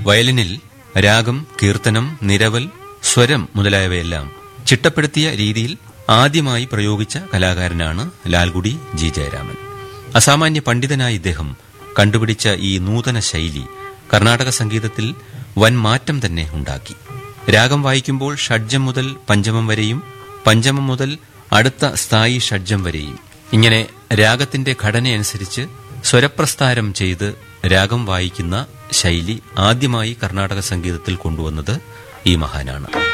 വയലിനിൽ രാഗം കീർത്തനം നിരവൽ സ്വരം മുതലായവയെല്ലാം ചിട്ടപ്പെടുത്തിയ രീതിയിൽ ആദ്യമായി പ്രയോഗിച്ച കലാകാരനാണ് ലാൽഗുഡി ജി ജയരാമൻ അസാമാന്യ പണ്ഡിതനായ ഇദ്ദേഹം കണ്ടുപിടിച്ച ഈ നൂതന ശൈലി കർണാടക സംഗീതത്തിൽ വൻ മാറ്റം തന്നെ ഉണ്ടാക്കി രാഗം വായിക്കുമ്പോൾ ഷഡ്ജം മുതൽ പഞ്ചമം വരെയും പഞ്ചമം മുതൽ അടുത്ത സ്ഥായി ഷഡ്ജം വരെയും ഇങ്ങനെ രാഗത്തിന്റെ ഘടനയനുസരിച്ച് സ്വരപ്രസ്ഥാരം ചെയ്ത് രാഗം വായിക്കുന്ന ശൈലി ആദ്യമായി കർണാടക സംഗീതത്തിൽ കൊണ്ടുവന്നത് ഈ മഹാനാണ്